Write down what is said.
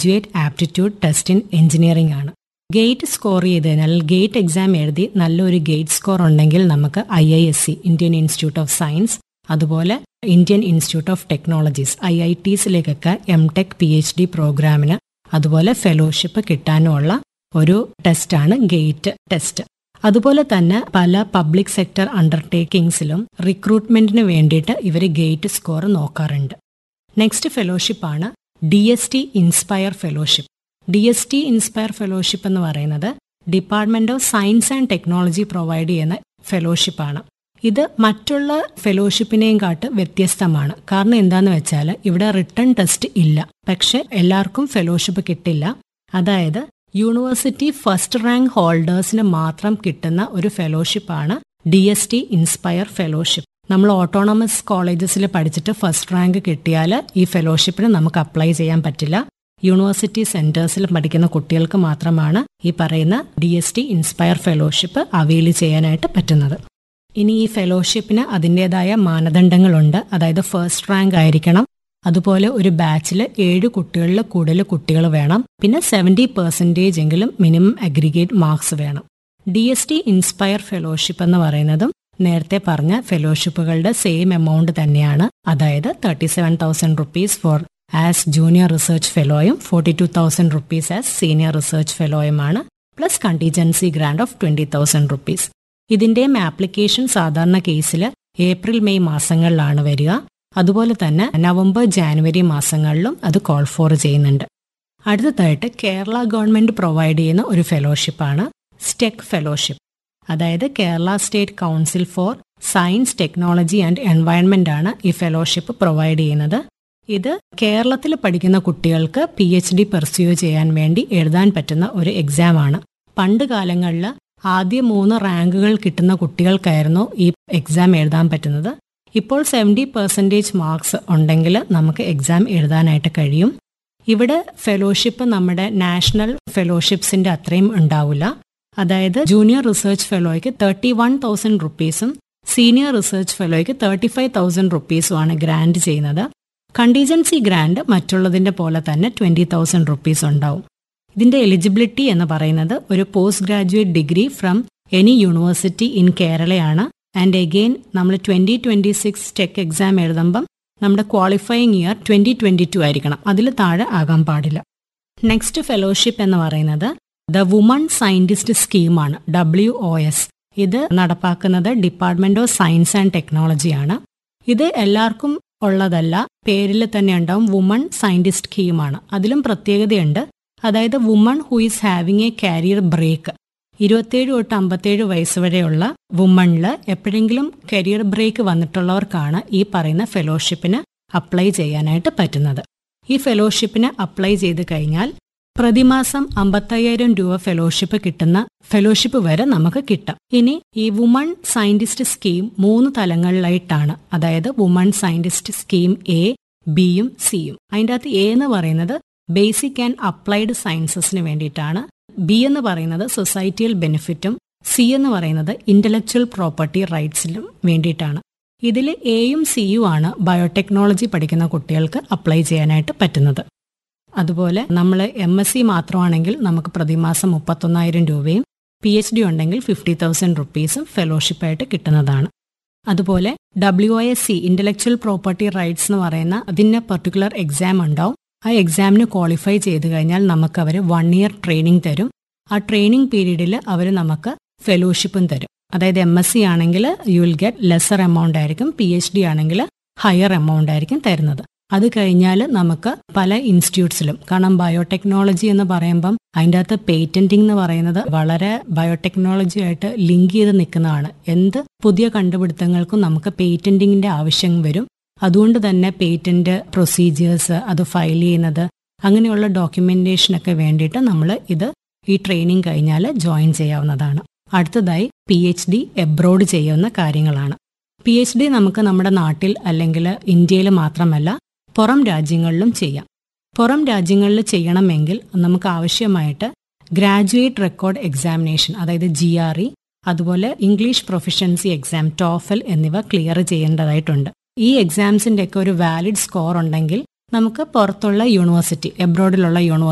graduate aptitude test in engineering ആണ് GATE score ചെയ്ത് കഴിഞ്ഞാൽ ഗേറ്റ് എക്സാം എഴുതി നല്ലൊരു ഗേറ്റ് സ്കോർ ഉണ്ടെങ്കിൽ നമുക്ക് I I S C Indian institute of science അതുപോലെ Indian institute of technologies I I ടിസിലേക്കൊക്കെ M tech P H D പ്രോഗ്രാമിന് അതുപോലെ ഫെലോഷിപ്പ് കിട്ടാനുമുള്ള ഒരു ടെസ്റ്റാണ് ഗേറ്റ് ടെസ്റ്റ് അതുപോലെ തന്നെ പല പബ്ലിക് സെക്ടർ അണ്ടർടേക്കിംഗ്സിലും റിക്രൂട്ട്മെന്റിന് വേണ്ടിയിട്ട് ഇവർ ഗേറ്റ് സ്കോർ നോക്കാറുണ്ട് നെക്സ്റ്റ് ഫെലോഷിപ്പാണ് D S T inspire fellowship D S T inspire fellowship എന്ന് പറയുന്നത് department of science and technology provide ചെയ്യുന്ന ഫെലോഷിപ്പാണ് ഇത് മറ്റുള്ള ഫെലോഷിപ്പിനെയും കാട്ട് വ്യത്യസ്തമാണ് കാരണം എന്താന്ന് വെച്ചാൽ ഇവിടെ റിട്ടേൺ ടെസ്റ്റ് ഇല്ല പക്ഷെ എല്ലാവർക്കും ഫെലോഷിപ്പ് കിട്ടില്ല അതായത് യൂണിവേഴ്സിറ്റി ഫസ്റ്റ് റാങ്ക് ഹോൾഡേഴ്സിന് മാത്രം കിട്ടുന്ന ഒരു ഫെലോഷിപ്പാണ് D S T inspire fellowship നമ്മൾ ഓട്ടോണമസ് കോളേജസിൽ പഠിച്ചിട്ട് ഫസ്റ്റ് റാങ്ക് കിട്ടിയാൽ ഈ ഫെലോഷിപ്പിന് നമുക്ക് അപ്ലൈ ചെയ്യാൻ പറ്റില്ല യൂണിവേഴ്സിറ്റി സെന്റേഴ്സിൽ പഠിക്കുന്ന കുട്ടികൾക്ക് മാത്രമാണ് ഈ പറയുന്ന D S T inspire fellowship avail ചെയ്യാനായിട്ട് പറ്റുന്നത് ഇനി ഈ ഫെലോഷിപ്പിന് അതിൻ്റെതായ മാനദണ്ഡങ്ങളുണ്ട് അതായത് ഫസ്റ്റ് റാങ്ക് ആയിരിക്കണം അതുപോലെ ഒരു ബാച്ചിൽ ഏഴ് കുട്ടികളിൽ കൂടുതൽ കുട്ടികൾ വേണം പിന്നെ സെവൻറ്റി പെർസെൻറ്റേജ് എങ്കിലും മിനിമം അഗ്രിഗേറ്റ് മാർക്സ് വേണം D S T inspire fellowship എന്ന് പറയുന്നതും നേരത്തെ പറഞ്ഞ ഫെലോഷിപ്പുകളുടെ സെയിം എമൗണ്ട് തന്നെയാണ് അതായത് thirty seven thousand rupees for as junior research ഫെലോയും forty two thousand rupees as senior research ഫെലോയുമാണ് plus contingency grant of twenty thousand rupees ഇതിന്റെയും ആപ്ലിക്കേഷൻ സാധാരണ കേസിൽ ഏപ്രിൽ മെയ് മാസങ്ങളിലാണ് വരിക അതുപോലെ തന്നെ നവംബർ ജാനുവരി മാസങ്ങളിലും അത് കോൾ ഫോർ ചെയ്യുന്നുണ്ട് അടുത്തതായിട്ട് കേരള ഗവൺമെന്റ് പ്രൊവൈഡ് ചെയ്യുന്ന ഒരു ഫെലോഷിപ്പാണ് സ്റ്റെക് ഫെലോഷിപ്പ് അതായത് Kerala state council for science technology and environment ആണ് ഈ ഫെലോഷിപ്പ് പ്രൊവൈഡ് ചെയ്യുന്നത് ഇത് കേരളത്തിൽ പഠിക്കുന്ന കുട്ടികൾക്ക് പി എച്ച് ഡി പെർസ്യൂ ചെയ്യാൻ വേണ്ടി എഴുതാൻ പറ്റുന്ന ഒരു എക്സാം ആണ് പണ്ട് കാലങ്ങളിൽ ആദ്യ മൂന്ന് റാങ്കുകൾ കിട്ടുന്ന കുട്ടികൾക്കായിരുന്നു ഈ എക്സാം എഴുതാൻ പറ്റുന്നത് ഇപ്പോൾ സെവൻറ്റി പെർസെൻറ്റേജ് മാർക്സ് ഉണ്ടെങ്കിൽ നമുക്ക് എക്സാം എഴുതാനായിട്ട് കഴിയും ഇവിടെ ഫെലോഷിപ്പ് നമ്മുടെ നാഷണൽ ഫെലോഷിപ്സിന്റെ അത്രയും ഉണ്ടാവില്ല അതായത് ജൂനിയർ റിസർച്ച് ഫെലോയ്ക്ക് തേർട്ടി വൺ തൗസൻഡ് റുപ്പീസും സീനിയർ റിസർച്ച് ഫെലോയ്ക്ക് തേർട്ടി ഫൈവ് തൗസൻഡ് റുപ്പീസുമാണ് ഗ്രാൻഡ് ചെയ്യുന്നത് കണ്ടീജൻസി ഗ്രാൻഡ് മറ്റുള്ളതിന്റെ പോലെ തന്നെ ട്വന്റി തൗസൻഡ് റുപ്പീസ് ഉണ്ടാവും ഇതിന്റെ എലിജിബിലിറ്റി എന്ന് പറയുന്നത് ഒരു post graduate degree from any university in കേരളയാണ് ആൻഡ് എഗെയിൻ നമ്മൾ twenty twenty six tech exam എഴുതുമ്പം നമ്മുടെ qualifying year twenty twenty two ആയിരിക്കണം അതിൽ താഴെ ആകാൻ പാടില്ല നെക്സ്റ്റ് ഫെലോഷിപ്പ് എന്ന് പറയുന്നത് ദ വുമൺ സയന്റിസ്റ്റ് സ്കീമാണ് ഡബ്ല്യു ഒ എസ് ഇത് നടപ്പാക്കുന്നത് ഡിപ്പാർട്ട്മെന്റ് ഓഫ് സയൻസ് ആൻഡ് ടെക്നോളജിയാണ് ഇത് എല്ലാവർക്കും ഉള്ളതല്ല പേരിൽ തന്നെ ഉണ്ടാവും വുമൺ സയന്റിസ്റ്റ് സ്കീമാണ് അതിലും പ്രത്യേകതയുണ്ട് അതായത് woman who is having a career break ഇരുപത്തേഴ് തൊട്ട് അമ്പത്തേഴ് വയസ്സ് വരെയുള്ള വുമണിൽ എപ്പോഴെങ്കിലും കരിയർ ബ്രേക്ക് വന്നിട്ടുള്ളവർക്കാണ് ഈ പറയുന്ന ഫെലോഷിപ്പിന് അപ്ലൈ ചെയ്യാനായിട്ട് പറ്റുന്നത് ഈ ഫെലോഷിപ്പിന് അപ്ലൈ ചെയ്ത് കഴിഞ്ഞാൽ പ്രതിമാസം അമ്പത്തയ്യായിരം രൂപ ഫെലോഷിപ്പ് കിട്ടുന്ന ഫെലോഷിപ്പ് വരെ നമുക്ക് കിട്ടാം ഇനി ഈ വുമൺ സയന്റിസ്റ്റ് സ്കീം മൂന്ന് തലങ്ങളിലായിട്ടാണ് അതായത് വുമൺ സയന്റിസ്റ്റ് സ്കീം എ ബിയും സിയും അതിൻ്റെ അകത്ത് എ എന്ന് പറയുന്നത് ബേസിക് ആൻഡ് അപ്ലൈഡ് സയൻസസിന് വേണ്ടിയിട്ടാണ് ബി എന്ന് പറയുന്നത് സൊസൈറ്റിയൽ ബെനിഫിറ്റും സി എന്ന് പറയുന്നത് ഇന്റലക്ച്വൽ പ്രോപ്പർട്ടി റൈറ്റ്സിലും വേണ്ടിയിട്ടാണ് ഇതിൽ എയും സിയും ആണ് ബയോടെക്നോളജി പഠിക്കുന്ന കുട്ടികൾക്ക് അപ്ലൈ ചെയ്യാനായിട്ട് പറ്റുന്നത് അതുപോലെ നമ്മൾ എം എസ് സി മാത്രമാണെങ്കിൽ നമുക്ക് പ്രതിമാസം മുപ്പത്തൊന്നായിരം രൂപയും പി എച്ച് ഡി ഉണ്ടെങ്കിൽ ഫിഫ്റ്റി തൗസൻഡ് റുപ്പീസും ഫെലോഷിപ്പായിട്ട് കിട്ടുന്നതാണ് അതുപോലെ W I S C intellectual property rights എന്ന് പറയുന്ന അതിന് പെർട്ടിക്കുലർ എക്സാം ഉണ്ടാവും ആ എക്സാമിന് ക്വാളിഫൈ ചെയ്ത് കഴിഞ്ഞാൽ നമുക്ക് അവർ വൺ ഇയർ ട്രെയിനിങ് തരും ആ ട്രെയിനിങ് പീരീഡിൽ അവർ നമുക്ക് ഫെലോഷിപ്പും തരും അതായത് എം എസ് സി ആണെങ്കിൽ you will get lesser amount ആയിരിക്കും പി എച്ച് ഡി ആണെങ്കിൽ ഹയർ എമൗണ്ട് ആയിരിക്കും തരുന്നത് അത് കഴിഞ്ഞാൽ നമുക്ക് പല ഇൻസ്റ്റിറ്റ്യൂട്ട്സിലും കാരണം ബയോടെക്നോളജി എന്ന് പറയുമ്പം അതിൻ്റെ അകത്ത് പേറ്റന്റിംഗ് എന്ന് പറയുന്നത് വളരെ ബയോടെക്നോളജി ആയിട്ട് ലിങ്ക് ചെയ്ത് നിൽക്കുന്നതാണ് എന്ത് പുതിയ കണ്ടുപിടുത്തങ്ങൾക്കും നമുക്ക് പേറ്റന്റിങ്ങിന്റെ ആവശ്യം വരും അതുകൊണ്ട് തന്നെ പേറ്റന്റ് പ്രൊസീജിയേഴ്സ് അത് ഫയൽ ചെയ്യുന്നത് അങ്ങനെയുള്ള ഡോക്യുമെന്റേഷനൊക്കെ വേണ്ടിയിട്ട് നമ്മൾ ഇത് ഈ ട്രെയിനിങ് കഴിഞ്ഞാൽ ജോയിൻ ചെയ്യാവുന്നതാണ് അടുത്തതായി പി എച്ച് ഡി എബ്രോഡ് ചെയ്യുന്ന കാര്യങ്ങളാണ് പി എച്ച് ഡി നമുക്ക് നമ്മുടെ നാട്ടിൽ അല്ലെങ്കിൽ ഇന്ത്യയിൽ മാത്രമല്ല പുറം രാജ്യങ്ങളിലും ചെയ്യാം പുറം രാജ്യങ്ങളിൽ ചെയ്യണമെങ്കിൽ നമുക്ക് ആവശ്യമായിട്ട് ഗ്രാജുവേറ്റ് റെക്കോർഡ് എക്സാമിനേഷൻ അതായത് ജി ആർ ഇ അതുപോലെ ഇംഗ്ലീഷ് പ്രൊഫഷൻസി എക്സാം ടോഫൽ എന്നിവ ക്ലിയർ ചെയ്യേണ്ടതായിട്ടുണ്ട് ഈ എക്സാംസിന്റെ ഒക്കെ ഒരു വാലിഡ് സ്കോർ ഉണ്ടെങ്കിൽ നമുക്ക് പുറത്തുള്ള യൂണിവേഴ്സിറ്റി എബ്രോഡിലുള്ള യൂണിവേഴ്സിറ്റി